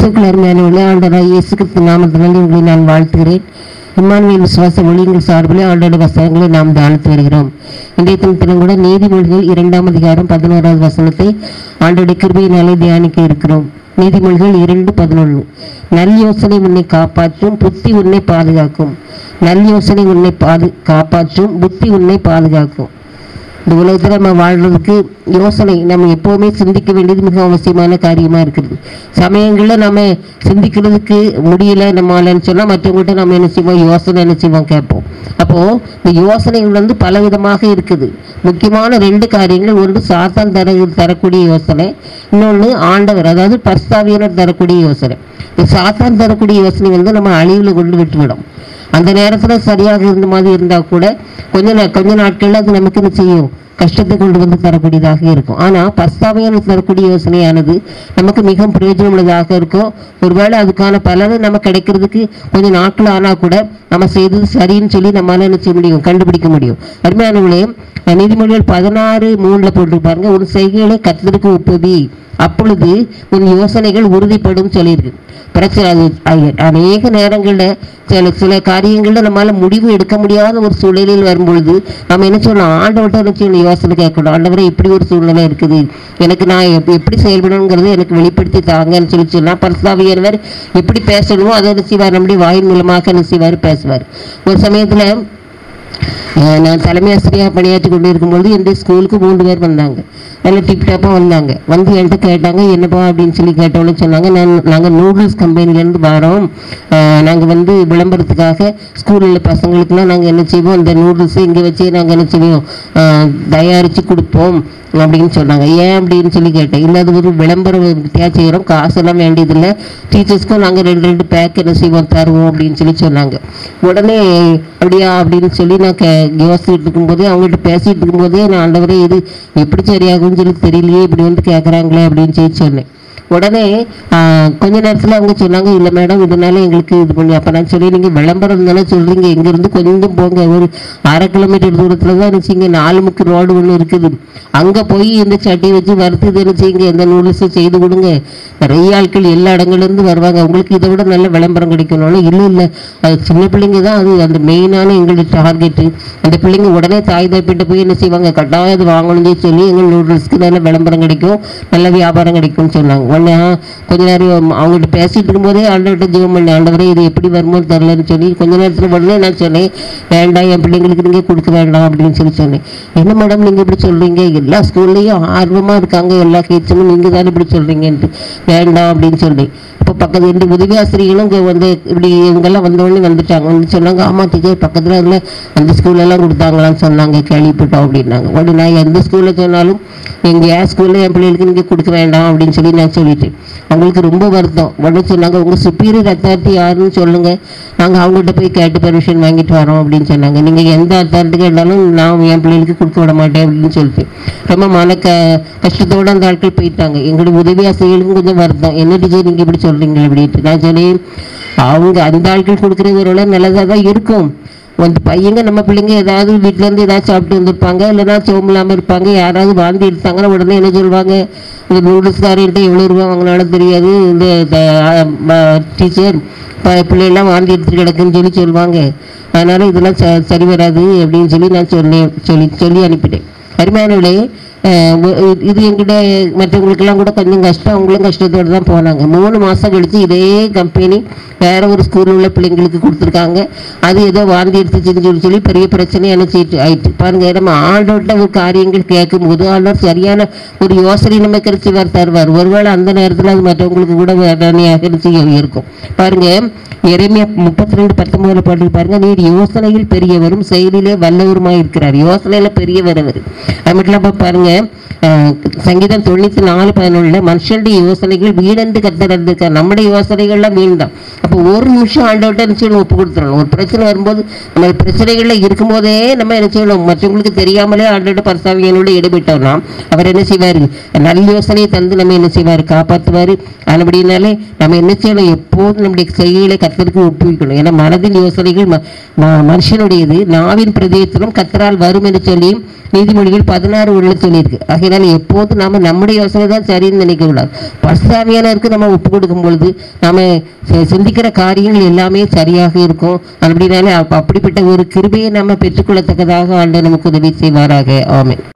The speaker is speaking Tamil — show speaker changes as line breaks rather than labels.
கிறிஸ்துக்கள் அருமையான விளையாண்டராக இயேசு கிறிஸ்து நாமத்தினால் உங்களை நான் வாழ்த்துகிறேன் இம்மானுவேல் விசுவாச ஒளியின் சார்பிலே ஆண்டோட வசனங்களை நாம் தியானித்து வருகிறோம் இன்றைய தினத்திலும் கூட நீதிமொழிகள் இரண்டாம் அதிகாரம் பதினோராவது வசனத்தை ஆண்டோட கிருபையினாலே தியானிக்க இருக்கிறோம் நீதிமொழிகள் இரண்டு பதினொன்று நல் யோசனை உன்னை காப்பாற்றும் புத்தி உன்னை பாதுகாக்கும் நல் யோசனை உன்னை பாது காப்பாற்றும் புத்தி உன்னை பாதுகாக்கும் இந்த உலகத்தில் நம்ம வாழ்றதுக்கு யோசனை நம்ம எப்போவுமே சிந்திக்க வேண்டியது மிக அவசியமான காரியமாக இருக்குது சமயங்களில் நம்ம சிந்திக்கிறதுக்கு முடியல நம்மளான்னு சொன்னால் மற்றவங்கள்ட்ட நம்ம என்ன செய்வோம் யோசனை என்ன செய்வோம் கேட்போம் அப்போது இந்த யோசனைகள் வந்து பல விதமாக இருக்குது முக்கியமான ரெண்டு காரியங்கள் ஒன்று சாத்தான் தர தரக்கூடிய யோசனை இன்னொன்று ஆண்டவர் அதாவது பர்ஸ்தாவியனர் தரக்கூடிய யோசனை இந்த சாத்தான் தரக்கூடிய யோசனை வந்து நம்ம அழிவில் கொண்டு விட்டுவிடும் அந்த நேரத்தில் சரியாக இருந்த மாதிரி இருந்தால் கூட கொஞ்ச நா- கொஞ்ச நாட்களில் அது நமக்கு என்ன செய்யும் கஷ்டத்தை கொண்டு வந்து தரக்கூடியதாக இருக்கும் ஆனால் பஸ்தாவையான தரக்கூடிய யோசனையானது நமக்கு மிகவும் பிரயோஜனமுள்ளதாக இருக்கும் ஒருவேளை அதுக்கான பலன் நம்ம கிடைக்கிறதுக்கு கொஞ்சம் நாட்கள் ஆனால் கூட நம்ம செய்தது சரின்னு சொல்லி நம்மளால என்ன செய்ய முடியும் கண்டுபிடிக்க முடியும் அருமையானவர்களே நீதிமொழிகள் பதினாறு மூணில் போட்டு பாருங்க ஒரு செய்கைகளை கத்தருக்கு ஒப்புவி அப்பொழுது உன் யோசனைகள் உறுதிப்படும் சொல்லியிருக்கு பிரச்சனை அது அ- அநேக நேரங்களில் சில சில காரியங்களில் நம்மளால முடிவு எடுக்க முடியாத ஒரு சூழ்நிலையில் வரும்பொழுது நம்ம என்ன சொல்லணும் ஆண்டவர்கிட்ட என்ன சொல்லணும் யோசனை கேட்கணும் ஆண்டவரே இப்படி ஒரு சூழ்நிலை இருக்குது எனக்கு நான் எப்- எப்படி செயல்படணுங்கிறத எனக்கு வெளிப்படுத்தி தாங்கன்னு சொல்லி சொன்னால் பரிசுதாவியர் எப்படி பேசணுமோ அதை என்ன செய்வார் நம்முடைய வாயின் மூலமாக என்ன செய்வார் பேசுவார் ஒரு சமயத்தில் அஹ் நான் தலைமை ஆசிரியராக பணியாற்றி கொண்டு இருக்கும்பொழுது என்னுடைய ஸ்கூலுக்கு மூன்று பேர் வந்தாங்க நல்ல டிப்டாப்பாக வந்தாங்க வந்து என்கிட்ட கேட்டாங்க என்னப்பா அப்படின்னு சொல்லி கேட்டோன்னு சொன்னாங்க நான் நாங்கள் நூடுல்ஸ் கம்பெனிலேருந்து வரோம் நாங்கள் வந்து விளம்பரத்துக்காக ஸ்கூலில் பசங்களுக்குலாம் நாங்கள் என்ன செய்வோம் இந்த நூடுல்ஸை இங்கே வச்சு நாங்கள் என்ன செய்வோம் அஹ் தயாரித்து கொடுப்போம் அப்படின்னு சொன்னாங்க ஏன் அப்படின்னு சொல்லி கேட்டேன் இல்லை அது ஒரு விளம்பரம் வித்தியாசம் செய்கிறோம் காசெல்லாம் வேண்டியதில்லை டீச்சர்ஸ்க்கும் நாங்கள் ரெண்டு ரெண்டு பேக் என்ன செய்வோம் தருவோம் அப்படின்னு சொல்லி சொன்னாங்க உடனே அப்படியா அப்படின்னு சொல்லி நான் கே யோசிச்சுட்டு இருக்கும்போதே அவங்கள்ட்ட பேசிட்டு இருக்கும்போதே நான் ஆண்டவரே இது எப்படி சரியாகும்னு சொல்லி தெரியலையே இப்படி வந்து கேட்குறாங்களே அப்படின்னு சொல்லி சொன்னேன் உடனே ஆ, கொஞ்ச நேரத்தில் அவங்க சொன்னாங்க இல்லை மேடம் இதனால எங்களுக்கு இது பண்ணி அப்போ நான் சொல்லி நீங்கள் விளம்பரம் தானே சொல்கிறீங்க இங்கேருந்து கொஞ்சம் போங்க ஒரு அரை கிலோமீட்டர் தூரத்தில் தான் இருந்துச்சிங்க நாலு முக்கு ரோடு ஒன்று இருக்குது அங்கே போய் இந்த சட்டியை வச்சு வறுத்து இது என்ன செய்யுங்க இந்த நூடுல்ஸை செய்து கொடுங்க நிறைய ஆட்கள் எல்லா இடங்கள்லேருந்து வருவாங்க உங்களுக்கு இதை விட நல்ல விளம்பரம் கிடைக்கணும்னு இல்லை இல்லை அது சின்ன பிள்ளைங்க தான் அது அந்த மெயினான எங்களுடைய டார்கெட்டு அந்த பிள்ளைங்க உடனே தாய் தாய்ப்பிட்ட போய் என்ன செய்வாங்க கட்டாயம் அது வாங்கணும்னு சொல்லி எங்கள் நூடுல்ஸ்க்கு நல்ல விளம்பரம் கிடைக்கும் நல்ல வியாபாரம் கிடைக்கும்னு சொன்னாங்க உடனே ஆ, கொஞ்ச நேரம் அவங்கள்ட்ட பேசிட்டு இருக்கும்போதே ஆண்டவர்கிட்ட ஜீவம் பண்ணி ஆண்டவரே இது எப்படி வருமோ தெரிலன்னு சொல்லி கொஞ்ச நேரத்தில் உடனே நான் சொன்னேன் வேண்டாம் என் பிள்ளைங்களுக்கு நீங்கள் கொடுக்க வேண்டாம் அப்படின்னு சொல்லி சொன்னேன் என்ன மேடம் நீங்கள் இப்படி சொல்கிறீங்க எல்லா ஸ்கூல்லையும் ஆர்வமாக இருக்காங்க எல்லா கிட்ஸும் நீங்கள் தானே இப்படி சொல்கிறீங்கன்ட்டு வேண்டாம் அப்படின்னு சொல்லி இப்போ பக்கத்து ரெண்டு உதவி ஆசிரியர்களும் இங்கே வந்து இப்படி இவங்கெல்லாம் வந்தோடனே வந்துட்டாங்க வந்து சொன்னாங்க ஆமாம் டீச்சர் பக்கத்தில் அதில் அந்த ஸ்கூல்லலாம் கொடுத்தாங்களான்னு சொன்னாங்க கேள்விப்பட்டோம் அப்படின்னாங்க உடனே நான் எந்த ஸ்கூலில் சொன்னாலும் எங்கள் என் ஸ்கூலில் என் பிள்ளைகளுக்கு நீங்கள் கொடுக்க வேண்டாம் அப்படின்னு சொல்லி நான் சொல்லிட்டேன் அவங்களுக்கு ரொம்ப வருத்தம் உடனே சொன்னாங்க உங்கள் சுப்பீரியர் அத்தாரிட்டி யாருன்னு சொல்லுங்கள் நாங்கள் அவங்கள்ட்ட போய் கேட்டு பெர்மிஷன் வாங்கிட்டு வரோம் அப்படின்னு சொன்னாங்க நீங்கள் எந்த அத்தாரிட்டி கேட்டாலும் நான் என் பிள்ளைகளுக்கு கொடுக்க விட மாட்டேன் அப்படின்னு சொல்லிட்டு ரொம்ப மன க கஷ்டத்தோடு அந்த ஆட்கள் போயிட்டாங்க எங்களுடைய உதவி ஆசிரியர்களுக்கும் கொஞ்சம் வருத்தம் என்ன டீச்சர் நீங்கள் இப்படி சொல்கிறீங்க அப்படின்ட்டு நான் சொன்னேன் அவங்க அந்த ஆட்கள் கொடுக்குறது ஒரு நல்லதாக தான் இருக்கும் வந்து பையங்க நம்ம பிள்ளைங்க ஏதாவது வீட்ல இருந்து ஏதாவது சாப்பிட்டு வந்திருப்பாங்க இல்லைன்னா சோம்பு இல்லாமல் இருப்பாங்க யாராவது வாந்தி எடுத்தாங்கன்னா உடனே என்ன சொல்லுவாங்க இந்த நூடுல்ஸ்காரர்கிட்ட எவ்வளோ ரூபா வாங்கினாலும் தெரியாது இந்த டீச்சர் பிள்ளையெல்லாம் வாந்தி எடுத்துட்டு கிடக்குன்னு சொல்லி சொல்லுவாங்க அதனால இதெல்லாம் ச சரி வராது அப்படின்னு சொல்லி நான் சொன்னேன் சொல்லி சொல்லி அனுப்பிட்டேன் அருமையானவளே அஹ் ஒ- இது என்கிட்ட மற்றவங்களுக்கெல்லாம் கூட கொஞ்சம் கஷ்டம் அவங்களும் கஷ்டத்தோடு தான் போனாங்க மூணு மாதம் கழித்து இதே கம்பெனி வேற ஒரு ஸ்கூலில் உள்ள பிள்ளைங்களுக்கு கொடுத்துருக்காங்க அது ஏதோ வாந்தி எடுத்துச்சுன்னு சொல்லி சொல்லி பெரிய பிரச்சனை நினச்சிட்டு ஆயிட்டு பாருங்க நம்ம ஆண்டோட்ட ஒரு காரியங்கள் கேட்கும்போது ஆண்டவர் சரியான ஒரு யோசனை நம்ம கிடைச்சிவார் தருவார் ஒருவேளை அந்த நேரத்தில் அது மற்றவங்களுக்கு கூட வேதனையாக இருந்துச்சு இருக்கும் பாருங்க எரேமியா முப்பத்தி ரெண்டு பத்தொன்பதுல பாட்டு பாருங்க நீர் யோசனையில் பெரியவரும் செயலிலே வல்லவருமாய் இருக்கிறார் யோசனையில பெரியவர் அவர் அது மட்டும் இல்லாம பாருங்க அஹ், சங்கீதம் தொண்ணூத்தி நாலு பதினொன்றுல மனுஷனுடைய யோசனைகள் வீடென்று கத்தர் இருந்திருக்கார் நம்முடைய யோசனைகள்லாம் வீண் தான் அப்போ ஒரு நிமிஷம் ஆண்டவர்கிட்ட என்ன செய்யணும் ஒப்பு கொடுத்துடணும் ஒரு பிரச்சனை வரும்போது நம்ம பிரச்சனைகள்ல இருக்கும்போதே நம்ம என்ன செய்யணும் மற்றவங்களுக்கு தெரியாமலே ஆண்டோட பரிசாவியனோட ஈடுபட்டோம்னா அவர் என்ன செய்வார் நல்ல யோசனையை தந்து நம்ம என்ன செய்வார் காப்பாற்றுவார் அதுபடினாலே நம்ம என்ன செய்யணும் எப்போதும் நம்முடைய செய்கைகளை கத்தருக்கு ஒப்புவிக்கணும் ஏன்னா மனதின் யோசனைகள் ம- ம- மனுஷனுடையது நாவின் பிரதேசத்திலும் கத்தரால் வரும் என்று சொல்லி நீதிமொழிகள் பதினாறு ஒன்று சொல்லியிருக்கு ஆகையினால எப்போதும் நாம நம்முடைய யோசனை தான் சரின்னு நினைக்க கூடாது பரிசாமியானருக்கு நம்ம ஒப்பு கொடுக்கும் பொழுது நாம சி- சிந்திக்கிற காரியங்கள் எல்லாமே சரியாக இருக்கும் அப்படினாலே அப்ப- அப்படிப்பட்ட ஒரு கிருபையை நம்ம பெற்றுக்கொள்ளத்தக்கதாக ஆண்டு நமக்கு உதவி செய்வாராக ஆமென்